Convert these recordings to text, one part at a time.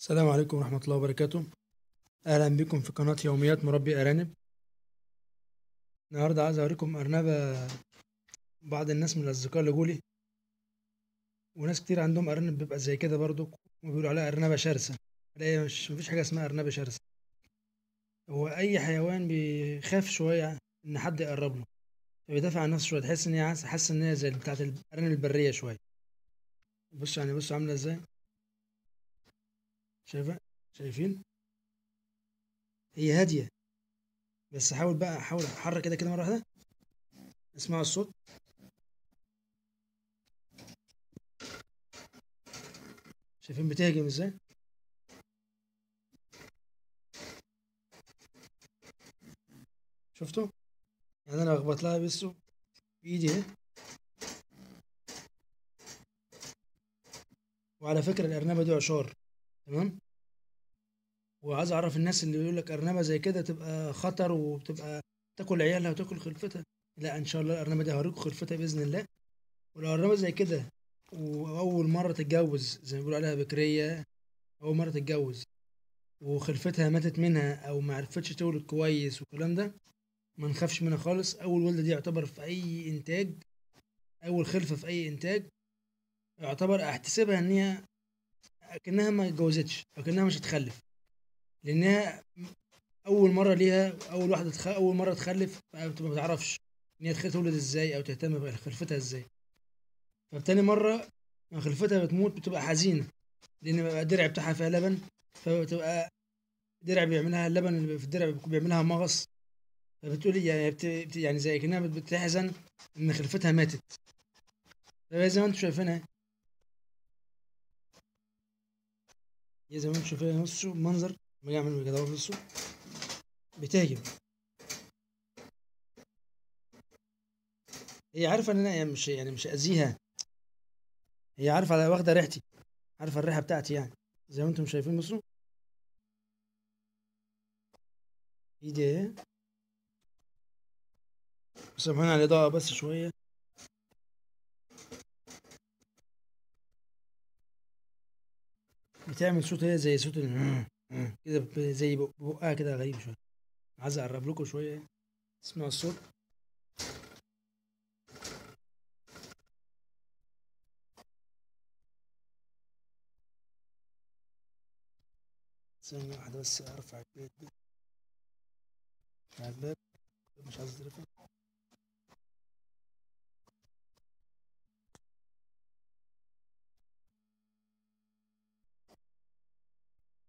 السلام عليكم ورحمة الله وبركاته أهلا بكم في قناة يوميات مربي أرانب النهاردة عايز أوريكم أرنبة بعض الناس من الأصدقاء اللي جولي وناس كتير عندهم أرانب بيبقى زي كده برضو وبيقولوا عليها أرنبة شرسة لا مش مفيش حاجة اسمها أرنبة شرسة هو أي حيوان بيخاف شوية إن حد يقرب له فبيدافع عن نفسه شوية تحس إن هي حاسة إن هي زي بتاعت الأرانب البرية شوية بصوا يعني بصوا عاملة إزاي شايفة شايفين هي هادية بس حاول بقى حاول احرك كده كده مرة واحدة اسمعوا الصوت شايفين بتهجم ازاي شفتوا يعني انا اخبط لها بس بايدي اهي وعلى فكرة الأرنبة دي عشار تمام وعايز اعرف الناس اللي بيقول لك ارنبه زي كده تبقى خطر وبتبقى تاكل عيالها وتاكل خلفتها لا ان شاء الله الارنبه دي هوريكم خلفتها باذن الله والارنبه زي كده واول مره تتجوز زي ما بيقولوا عليها بكريه اول مره تتجوز وخلفتها ماتت منها او ما عرفتش تولد كويس والكلام ده ما نخافش منها خالص اول ولده دي يعتبر في اي انتاج اول خلفه في اي انتاج يعتبر احتسبها ان هي اكنها ما اتجوزتش اكنها مش هتخلف لانها اول مره ليها اول واحده تخ... اول مره تخلف فبتبقى ما تعرفش ان هي تولد ازاي او تهتم بخلفتها ازاي فبتاني مره لما خلفتها بتموت بتبقى حزينه لان بيبقى الدرع بتاعها فيها لبن فبتبقى درع بيعملها اللبن اللي في الدرع بيعملها مغص فبتقول يعني بت... يعني زي كانها بتحزن ان خلفتها ماتت زي ما انتم شايفينها هي زي ما انتم شايفين نصه منظر لما اجي اعمل كده بصوا بتهجم هي عارفه ان انا يعني مش يعني مش اذيها هي عارفه على واخده ريحتي عارفه الريحه بتاعتي يعني زي ما انتم شايفين بصوا ايدي اهي سامحوني على الاضاءه بس شويه بتعمل صوت هي زي صوت كده زي بقها كده غريب شويه عايز اقرب لكم شويه اسمعوا الصوت ثانية واحدة بس ارفع الباب ارفع الباب مش عايز ترفع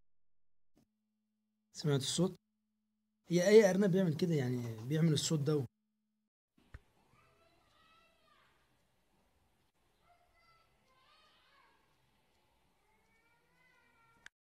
سمعت الصوت هي اي ارنب بيعمل كده يعني بيعمل الصوت ده